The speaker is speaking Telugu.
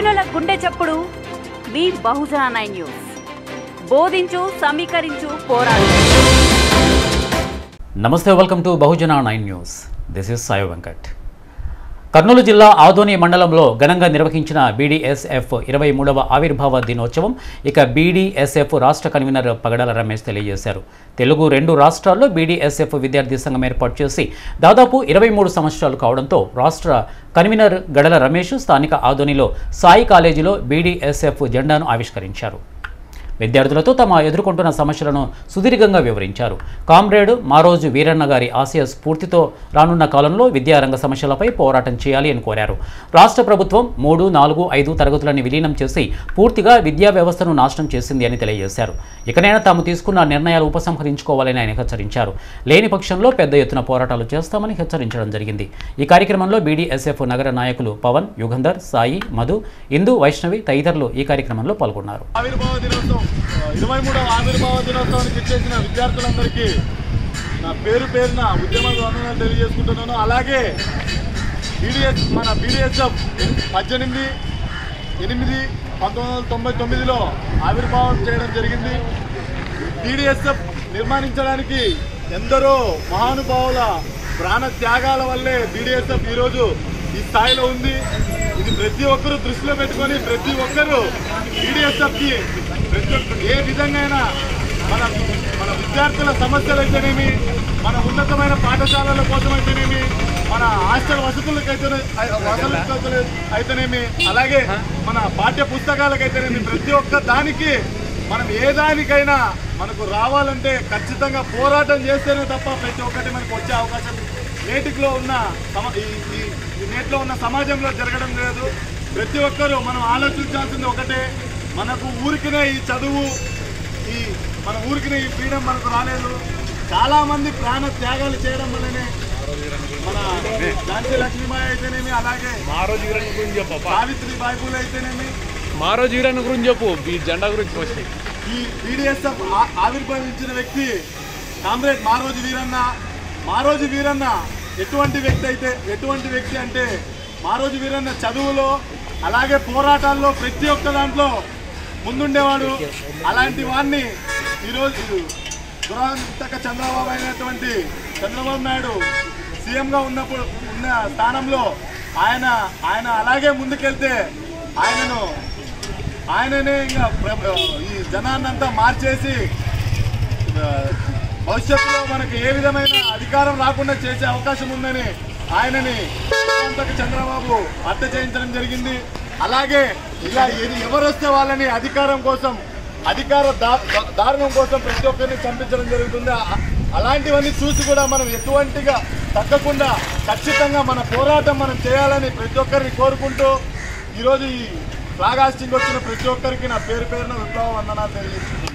బహుజనుల గుండె చప్పుడు మీ బహుజన నైన్ న్యూస్ బోధించు సమీకరించు పోరాడు నమస్తే welcome to Bahujana nine news this is Sai Venkat Kurnool జిల్లా ఆదోని మండలంలో ఘనంగా నిర్వహించిన బీడీఎస్ఎఫ్ ఇరవై మూడవ ఆవిర్భావ దినోత్సవం ఇక బీడీఎస్ఎఫ్ రాష్ట్ర కన్వీనర్ పగడాల రమేష్ తెలియజేశారు తెలుగు రెండు రాష్ట్రాల్లో బీడీఎస్ఎఫ్ విద్యార్థి సంఘం ఏర్పాటు చేసి దాదాపు ఇరవై మూడు సంవత్సరాలు కావడంతో రాష్ట్ర కన్వీనర్ గడల రమేష్ స్థానిక ఆదోనిలో సాయి కాలేజీలో బీడీఎస్ఎఫ్ జెండాను ఆవిష్కరించారు విద్యార్థులతో తమ ఎదుర్కొంటున్న సమస్యలను సుదీర్ఘంగా వివరించారు కామ్రేడ్ మారోజు వీరన్న గారి ఆశయ స్ఫూర్తితో రానున్న కాలంలో విద్యారంగ సమస్యలపై పోరాటం చేయాలి అని కోరారు రాష్ట్ర ప్రభుత్వం మూడు నాలుగు ఐదు తరగతులని విలీనం చేసి పూర్తిగా విద్యా వ్యవస్థను నాశనం చేసింది అని తెలియజేశారు ఇకనైనా తాము తీసుకున్న నిర్ణయాలు ఉపసంహరించుకోవాలని ఆయన హెచ్చరించారు లేని పక్షంలో పెద్ద ఎత్తున పోరాటాలు చేస్తామని హెచ్చరించడం జరిగింది ఈ కార్యక్రమంలో బీడీఎస్ఎఫ్ నగర నాయకులు పవన్ యుగంధర్ సాయి మధు ఇందు వైష్ణవి తదితరులు ఈ కార్యక్రమంలో పాల్గొన్నారు ఆవిర్భావ దినోత్సవం ఇరవై మూడవ ఆవిర్భావ దినోత్సవానికి ఇచ్చేసిన విద్యార్థులందరికీ నా పేరు పేరున ఉద్యమ వందనాలు తెలియజేసుకుంటున్నాను అలాగే బీడీఎస్ మన బీడీఎస్ఎఫ్ పద్దెనిమిది ఎనిమిది పంతొమ్మిది వందల తొంభై తొమ్మిదిలో ఆవిర్భావం చేయడం జరిగింది బీడీఎస్ఎఫ్ నిర్మాణించడానికి ఎందరో మహానుభావుల ప్రాణ త్యాగాల వల్లే బీడీఎస్ఎఫ్ ఈరోజు ఈ స్థాయిలో ఉంది ఇది ప్రతి ఒక్కరూ దృష్టిలో పెట్టుకొని ప్రతి ఒక్కరూ బీడీఎస్ఎఫ్కి ప్రతి ఒక్క ఏ విధంగా మన మన విద్యార్థుల సమస్యలు అయితేనేమి మన ఉన్నతమైన పాఠశాలల కోసం అయితేనేమి మన హాస్టల్ వసతులకైతే వసతులకు అయితేనేమి అలాగే మన పాఠ్య పుస్తకాలకైతేనేమి ప్రతి ఒక్క దానికి మనం ఏ దానికైనా మనకు రావాలంటే ఖచ్చితంగా పోరాటం చేస్తేనే తప్ప ప్రతి ఒక్కటి మనకు వచ్చే అవకాశం నేటిలో ఉన్న సమ ఈ ఈ- ఈ నేటిలో ఉన్న సమాజంలో జరగడం లేదు ప్రతి ఒక్కరూ మనం ఆలోచించాల్సింది ఒకటే మనకు ఊరికినే ఈ చదువు ఈ మన ఊరికినే ఈ ఫ్రీడమ్ మనకు రాలేదు చాలా మంది ప్రాణ త్యాగాలు చేయడం వల్లనే మన ఝాన్సీ లక్ష్మీబాయి అయితేనేమి అలాగే మారోజు వీరన్న గురించి చెప్పు అప్ప. సావిత్రి బాయిపూల్ అయితేనేమి మారోజు వీరన్న గురించి చెప్పు ఈ జెండా గురించి వచ్చి ఈ బీడీఎస్ఎఫ్ ఆవిర్భవించిన వ్యక్తి కామ్రేడ్ మారోజు వీరన్న మారోజు వీరన్న ఎటువంటి వ్యక్తి అయితే ఎటువంటి వ్యక్తి అంటే మారోజు వీరన్న చదువులో అలాగే పోరాటాల్లో ప్రతి ఒక్క దాంట్లో ముందుండేవాడు అలాంటి వాడిని ఈరోజు దురాంతక చంద్రబాబు అయినటువంటి చంద్రబాబు నాయుడు సీఎంగా ఉన్నప్పుడు ఉన్న స్థానంలో ఆయన ఆయన అలాగే ముందుకెళ్తే ఆయనను ఆయననే ఇంకా ప్ర- ఈ జనాన్నంతా మార్చేసి ఆ, భవిష్యత్తులో మనకు ఏ విధమైన అధికారం రాకుండా చేసే అవకాశం ఉందని ఆయనని అంతకు చంద్రబాబు హత్య చేయించడం జరిగింది అలాగే ఇలా ఏది ఎవరు వస్తే వాళ్ళని అధికారం కోసం అధికార దా- దా- దారుణం కోసం ప్రతి ఒక్కరిని చంపించడం జరుగుతుంది ఆ- అలాంటివన్నీ చూసి కూడా మనం ఎటువంటిగా తగ్గకుండా ఖచ్చితంగా మన పోరాటం మనం చేయాలని ప్రతి ఒక్కరిని కోరుకుంటూ ఈరోజు ఈ ఫ్లాగ్ హాస్టింగ్ వచ్చిన ప్రతి ఒక్కరికి నా పేరు పేరున విప్లవ వందనాలు తెలియజేస్తున్నాను